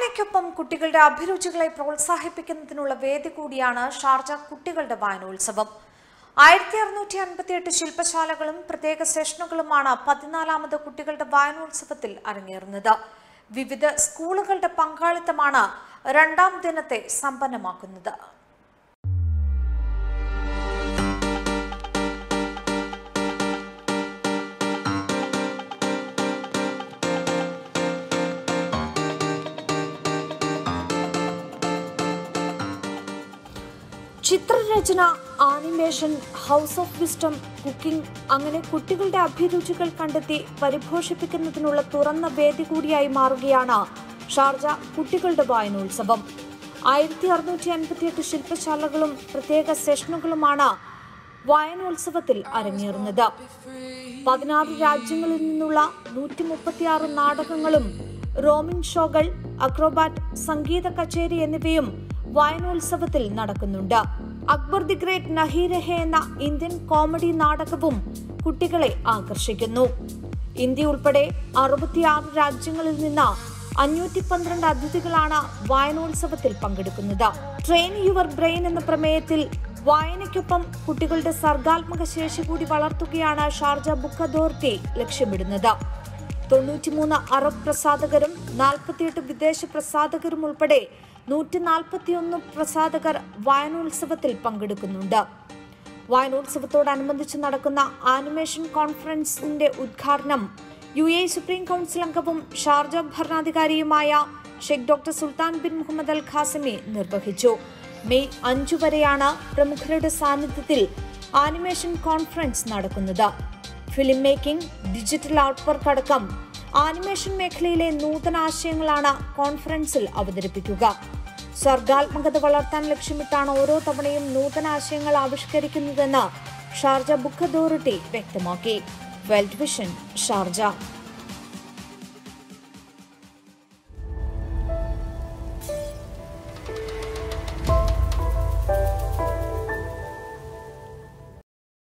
വായനയ്ക്കൊപ്പം കുട്ടികളുടെ അഭിരുചികളെ പ്രോത്സാഹിപ്പിക്കുന്നതിനുള്ള വേദി കൂടിയാണ് ഷാർജ കുട്ടികളുടെ വായനോത്സവം ആയിരത്തി അറുന്നൂറ്റി അൻപത്തിയെട്ട് ശില്പശാലകളും പ്രത്യേക സെഷനുകളുമാണ് പതിനാലാമത് കുട്ടികളുടെ വായനോത്സവത്തിൽ അരങ്ങേറുന്നത് വിവിധ സ്കൂളുകളുടെ പങ്കാളിത്തമാണ് രണ്ടാം ദിനത്തെ സമ്പന്നമാക്കുന്നത് ചിത്രരചന animation house of wisdom cooking അങ്ങനെ കുട്ടികളുടെ അഭിരുചികൾ കണ്ടെത്തി പരിപോഷിപ്പിക്കുന്നതിനുള്ള തുറന്ന വേദി കൂടിയായി മാറുകയാണ് ഷാർജ കുട്ടികളുടെ വായനോത്സവം ആയിരത്തി അറുന്നൂറ്റി അൻപത്തിയെട്ട് ശില്പശാലകളും പ്രത്യേക സെഷനുകളുമാണ് വായനോത്സവത്തിൽ അരങ്ങേറുന്നത് പതിനാറ് രാജ്യങ്ങളിൽ നിന്നുള്ള നൂറ്റി മുപ്പത്തിയാറ് നാടകങ്ങളും റോമിംഗ് ഷോകൾ അക്രോബാറ്റ് സംഗീത കച്ചേരി എന്നിവയും വായനോത്സവത്തിൽ നടക്കുന്നുണ്ട് അക്ബർ ദി ഗ്രേറ്റ് നഹീരഹെ എന്ന ഇന്ത്യൻ കോമഡി നാടകവും കുട്ടികളെ ആകർഷിക്കുന്നു ഇന്ത്യ ഉൾപ്പെടെ അറുപത്തിയാറ് രാജ്യങ്ങളിൽ നിന്ന് അഞ്ഞൂറ്റി പന്ത്രണ്ട് അതിഥികളാണ് വായനോത്സവത്തിൽ പങ്കെടുക്കുന്നത് ട്രെയിൻ യുവർ ബ്രെയിൻ എന്ന പ്രമേയത്തിൽ വായനയ്ക്കൊപ്പം കുട്ടികളുടെ സർഗാത്മക ശേഷി കൂടി വളർത്തുകയാണ് ഷാർജ ബുക്ക് അതോറിറ്റി ലക്ഷ്യമിടുന്നത് തൊണ്ണൂറ്റിമൂന്ന് അറബ് പ്രസാധകരും നാൽപ്പത്തിയെട്ട് വിദേശ പ്രസാധകരും ഉൾപ്പെടെ നൂറ്റി നാൽപ്പത്തിയൊന്ന് പ്രസാധകർ വായനോത്സവത്തിൽ പങ്കെടുക്കുന്നുണ്ട് വായനോത്സവത്തോടനുബന്ധിച്ച് നടക്കുന്ന ആനിമേഷൻ കോൺഫറൻസിന്റെ ഉദ്ഘാടനം യു എ സുപ്രീം കൗൺസിൽ അംഗവും ഷാർജ ഭരണാധികാരിയുമായ Sheikh doctor Sultan bin Muhammad Al Qasimi നിർവഹിച്ചു മെയ് അഞ്ചു വരെയാണ് പ്രമുഖരുടെ സാന്നിധ്യത്തിൽ ആനിമേഷൻ കോൺഫറൻസ് നടക്കുന്നത് ഫിലിം മേക്കിംഗ് ഡിജിറ്റൽ ഔട്ട്വർക്ക് അടക്കം ആനിമേഷൻ മേഖലയിലെ നൂതനാശയങ്ങളാണ് കോൺഫറൻസിൽ അവതരിപ്പിക്കുക സർഗാത്മകത വളർത്താൻ ലക്ഷ്യമിട്ടാണ് ഓരോ തവണയും നൂതനാശയങ്ങൾ ആവിഷ്കരിക്കുന്നതെന്ന് ഷാർജ ബുക്ക് അതോറിറ്റി വ്യക്തമാക്കി വെൽറ്റ് വിഷൻ ഷാർജ